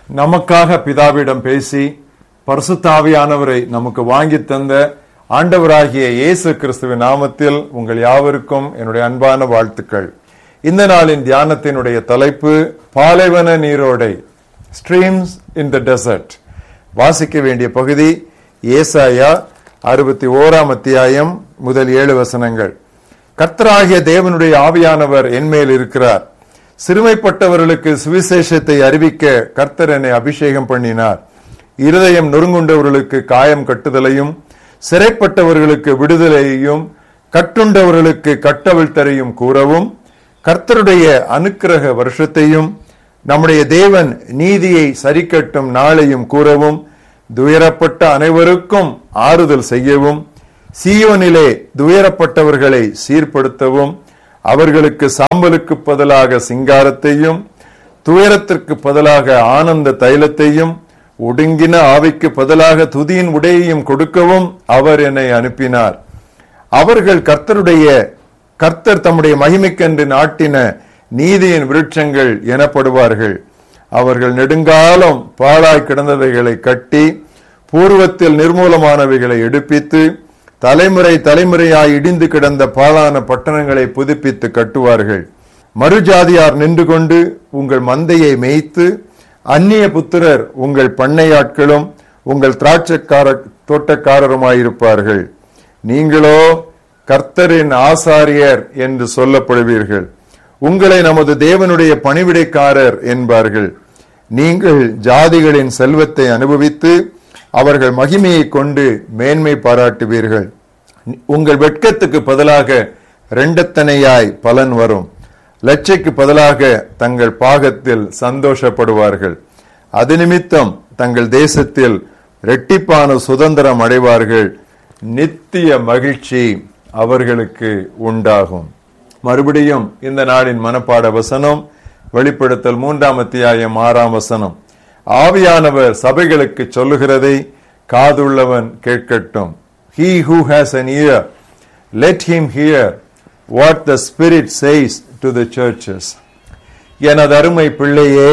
நமக்காக பிதாவிடம் பேசி பரிசுத்தாவியானவரை நமக்கு வாங்கி தந்த ஆண்டவராகிய இயேசு கிறிஸ்துவின் நாமத்தில் உங்கள் யாவருக்கும் என்னுடைய அன்பான வாழ்த்துக்கள் இந்த நாளின் தியானத்தினுடைய தலைப்பு பாலைவன நீரோடை ஸ்ட்ரீம்ஸ் இன் த டெசர்ட் வாசிக்க வேண்டிய பகுதி ஏசாயா அறுபத்தி ஓராம் அத்தியாயம் முதல் ஏழு வசனங்கள் கர்த்தராகிய தேவனுடைய ஆவியானவர் என்மேல் இருக்கிறார் சிறுமைப்பட்டவர்களுக்கு சுவிசேஷத்தை அறிவிக்க கர்த்தர் என்னை அபிஷேகம் பண்ணினார் இருதயம் நொறுங்குண்டவர்களுக்கு காயம் கட்டுதலையும் சிறைப்பட்டவர்களுக்கு விடுதலையையும் கட்டுண்டவர்களுக்கு கட்டவிழ்த்தரையும் கூறவும் கர்த்தருடைய அனுக்கிரக வருஷத்தையும் நம்முடைய தேவன் நீதியை சரிக்கட்டும் நாளையும் கூறவும் துயரப்பட்ட அனைவருக்கும் ஆறுதல் செய்யவும் சீயோனிலே துயரப்பட்டவர்களை சீர்படுத்தவும் அவர்களுக்கு சாம்பலுக்கு பதிலாக சிங்காரத்தையும் துயரத்திற்கு பதிலாக ஆனந்த தைலத்தையும் ஒடுங்கின ஆவிக்கு பதிலாக துதியின் உடையையும் கொடுக்கவும் அவர் என்னை அனுப்பினார் அவர்கள் கர்த்தருடைய கர்த்தர் தம்முடைய மகிமைக்கென்று நாட்டின நீதியின் விருட்சங்கள் எனப்படுவார்கள் அவர்கள் நெடுங்காலம் பாழாய் கிடந்தவைகளை கட்டி பூர்வத்தில் நிர்மூலமானவைகளை எடுப்பித்து தலைமுறை தலைமுறையாய் இடிந்து கிடந்த பாழான பட்டணங்களை புதுப்பித்து கட்டுவார்கள் மறுஜாதியார் நின்று கொண்டு உங்கள் மந்தையை மேய்த்து அந்நிய புத்திரர் உங்கள் பண்ணையாட்களும் உங்கள் திராட்சக்கார தோட்டக்காரருமாயிருப்பார்கள் நீங்களோ கர்த்தரின் ஆசாரியர் என்று சொல்லப்படுவீர்கள் உங்களை நமது தேவனுடைய பணிவிடைக்காரர் என்பார்கள் நீங்கள் ஜாதிகளின் செல்வத்தை அனுபவித்து அவர்கள் மகிமையை கொண்டு மேன்மை பாராட்டுவீர்கள் உங்கள் வெட்கத்துக்கு பதிலாக ரெண்டத்தனையாய் பலன் வரும் லட்சைக்கு பதிலாக தங்கள் பாகத்தில் சந்தோஷப்படுவார்கள் அது நிமித்தம் தங்கள் தேசத்தில் ரெட்டிப்பான சுதந்திரம் அடைவார்கள் நித்திய மகிழ்ச்சி அவர்களுக்கு உண்டாகும் மறுபடியும் இந்த நாளின் மனப்பாட வசனம் வெளிப்படுத்தல் மூன்றாம் அத்தியாயம் ஆறாம் வசனம் ஆவியானவர் சபைகளுக்கு சொல்லுகிறதை காதுள்ளவன் கேட்கட்டும் he who has an ear let him hear what the spirit says to the churches எனது அருமை பிள்ளையே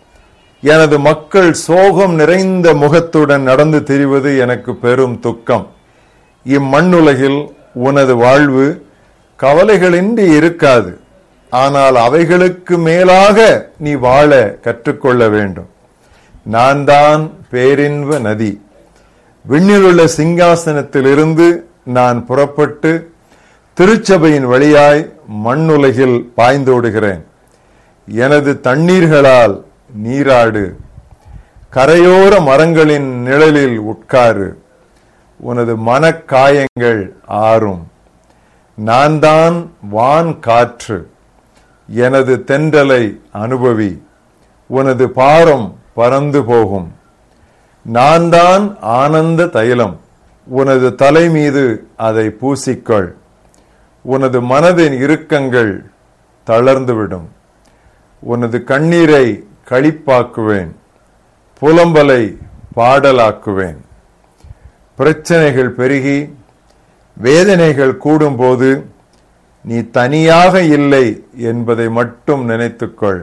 எனது மக்கள் சோகம் நிறைந்த முகத்துடன் நடந்து திரிவது எனக்கு பெரும் துக்கம் இம்மண்ணுலகில் உனது வாழ்வு கவலைகளின்றி இருக்காது ஆனால் அவைகளுக்கு மேலாக நீ வாழ கற்றுக்கொள்ள வேண்டும் நான் தான் பேரின்ப நதி விண்ணிலுள்ள சிங்காசனத்திலிருந்து நான் புறப்பட்டு திருச்சபையின் வழியாய் மண்ணுலகில் பாய்ந்தோடுகிறேன் எனது தண்ணீர்களால் நீராடு கரையோர மரங்களின் நிழலில் உட்காரு உனது மனக்காயங்கள் ஆறும் நான் தான் வான் காற்று எனது தென்றலை அனுபவி உனது பாரம் பறந்து போகும் நான் தான் ஆனந்த தைலம் உனது தலை மீது அதை பூசிக்கொள் உனது மனதின் இறுக்கங்கள் தளர்ந்துவிடும் உனது கண்ணீரை களிப்பாக்குவேன் புலம்பலை பாடலாக்குவேன் பிரச்சனைகள் பெருகி வேதனைகள் கூடும்போது நீ தனியாக இல்லை என்பதை மட்டும் நினைத்துக்கொள்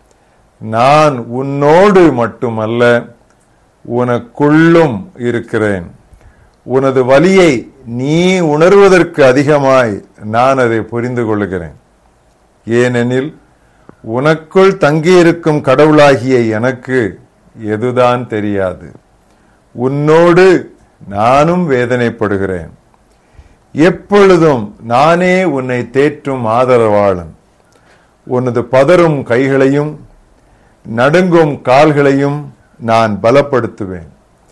நான் உன்னோடு மட்டுமல்ல உனக்குள்ளும் இருக்கிறேன் உனது வலியை நீ உணர்வதற்கு அதிகமாய் நான் அதை புரிந்து கொள்கிறேன் ஏனெனில் உனக்குள் தங்கியிருக்கும் கடவுளாகிய எனக்கு எதுதான் தெரியாது உன்னோடு நானும் வேதனைப்படுகிறேன் எப்பொழுதும் நானே உன்னை தேற்றும் ஆதரவாளன் உனது பதறும் கைகளையும் நடுங்கும் கால்களையும் நான் பலப்படுத்துவேன்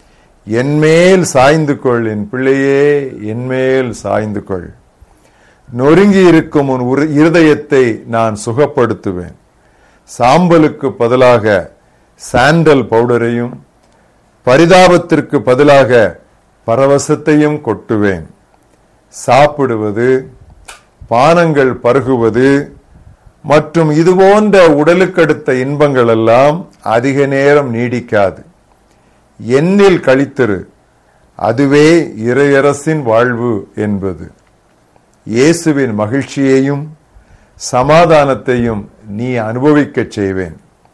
என்மேல் சாய்ந்து கொள் என் பிள்ளையே என்மேல் சாய்ந்து கொள் நொறுங்கி இருக்கும் உன் இருதயத்தை நான் சுகப்படுத்துவேன் சாம்பலுக்கு பதிலாக சாண்டல் பவுடரையும் பரிதாபத்திற்கு பதிலாக பரவசத்தையும் கொட்டுவேன் சாப்பிடுவது பானங்கள் பருகுவது மற்றும் இதுபோன்ற உடலுக்கடுத்த இன்பங்கள் எல்லாம் அதிக நேரம் நீடிக்காது என்னில் கழித்திரு அதுவே இறையரசின் வாழ்வு என்பது இயேசுவின் மகிழ்ச்சியையும் சமாதானத்தையும் நீ அனுபவிக்கச் செய்வேன்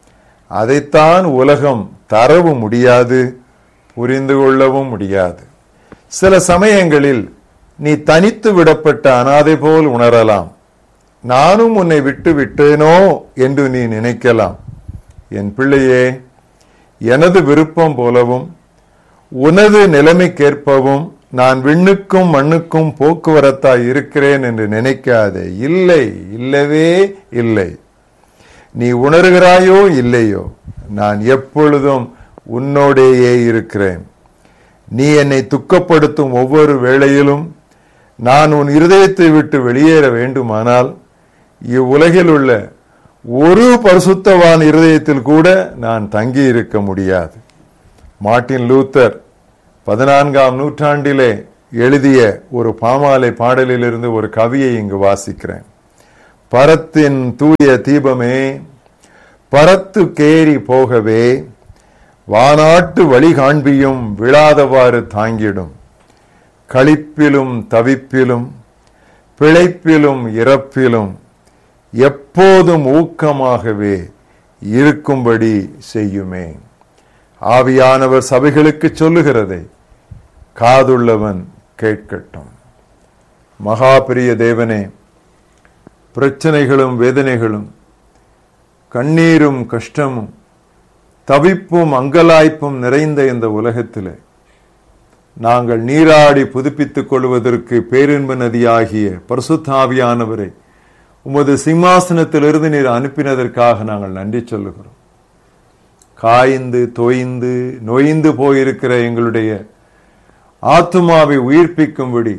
அதைத்தான் உலகம் தரவும் முடியாது புரிந்து கொள்ளவும் முடியாது சில சமயங்களில் நீ தனித்து விடப்பட்ட அனாதை போல் உணரலாம் நானும் உன்னை விட்டு விட்டேனோ என்று நீ நினைக்கலாம் என் பிள்ளையே எனது விருப்பம் போலவும் உனது நிலைமைக்கேற்பவும் நான் விண்ணுக்கும் மண்ணுக்கும் போக்குவரத்தாய் இருக்கிறேன் என்று நினைக்காதே இல்லை இல்லவே இல்லை நீ உணர்கிறாயோ இல்லையோ நான் எப்பொழுதும் உன்னோடேயே இருக்கிறேன் நீ என்னை துக்கப்படுத்தும் ஒவ்வொரு வேளையிலும் நான் உன் இருதயத்தை விட்டு வெளியேற வேண்டுமானால் இவ்வுலகில் உள்ள ஒரு பரிசுத்தவான் இருதயத்தில் கூட நான் தங்கி இருக்க முடியாது மார்ட்டின் லூத்தர் பதினான்காம் நூற்றாண்டிலே எழுதிய ஒரு பாமாலை பாடலிலிருந்து ஒரு கவியை இங்கு வாசிக்கிறேன் பரத்தின் தூய தீபமே பரத்து கேரி போகவே வானாட்டு வழி காண்பியும் விழாதவாறு தாங்கிடும் களிப்பிலும் தவிப்பிலும் பிழைப்பிலும் இறப்பிலும் எப்போதும் ஊக்கமாகவே இருக்கும்படி செய்யுமே ஆவியானவர் சபைகளுக்கு சொல்லுகிறதை காதுள்ளவன் கேட்கட்டும் மகா பெரிய தேவனே பிரச்சனைகளும் வேதனைகளும் கண்ணீரும் கஷ்டமும் தவிப்பும் அங்கலாய்ப்பும் நிறைந்த இந்த உலகத்திலே நாங்கள் நீராடி புதுப்பித்துக் கொள்வதற்கு பேரின்ப நதியாகிய பரிசுத்தாவியானவரை உமது சிம்மாசனத்திலிருந்து நீர் அனுப்பினதற்காக நாங்கள் நன்றி சொல்லுகிறோம் காய்ந்து தொய்ந்து நொய்ந்து போயிருக்கிற எங்களுடைய ஆத்துமாவை உயிர்ப்பிக்கும்படி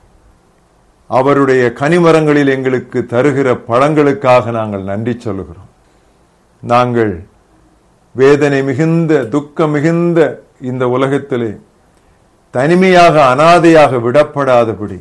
அவருடைய கனிமரங்களில் எங்களுக்கு தருகிற பழங்களுக்காக நாங்கள் நன்றி சொல்லுகிறோம் நாங்கள் வேதனை மிகுந்த துக்கம் மிகுந்த இந்த உலகத்திலே தனிமையாக அனாதையாக விடப்படாதபடி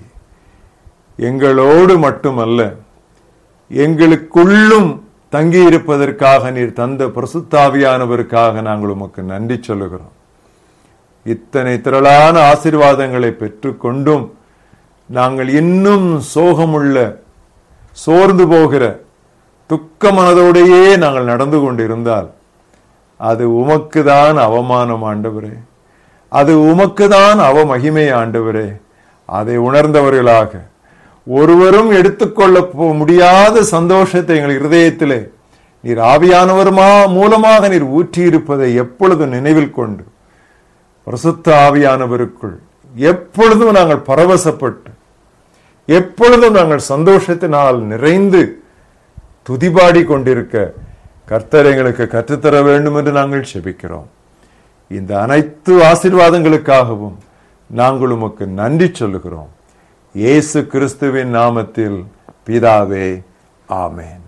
எங்களோடு மட்டுமல்ல எங்களுக்குள்ளும் தங்கி இருப்பதற்காக நீர் தந்த பிரசுத்தாவியானவருக்காக நாங்கள் உமக்கு நன்றி சொல்லுகிறோம் இத்தனை திரளான ஆசிர்வாதங்களை பெற்றுக்கொண்டும் நாங்கள் இன்னும் சோகமுள்ள சோர்ந்து போகிற துக்க மனதோடையே நாங்கள் நடந்து கொண்டிருந்தால் அது உமக்குதான் அவமானம் ஆண்டவரே அது உமக்குதான் அவமகிமை ஆண்டவரே அதை உணர்ந்தவர்களாக ஒருவரும் எடுத்துக்கொள்ள போ- முடியாத சந்தோஷத்தை எங்கள் இருதயத்திலே நீர் ஆவியானவருமா மூலமாக நீர் ஊற்றியிருப்பதை எப்பொழுதும் நினைவில் கொண்டு பிரசுத்த ஆவியானவருக்குள் எப்பொழுதும் நாங்கள் பரவசப்பட்டு எப்பொழுதும் நாங்கள் சந்தோஷத்தினால் நிறைந்து துதிபாடி கொண்டிருக்க கர்த்தர் எங்களுக்கு கற்றுத்தர வேண்டும் என்று நாங்கள் செபிக்கிறோம் இந்த அனைத்து ஆசீர்வாதங்களுக்காகவும் நாங்கள் உமக்கு நன்றி சொல்லுகிறோம் இயேசு கிறிஸ்துவின் நாமத்தில் பிதாவே ஆமென்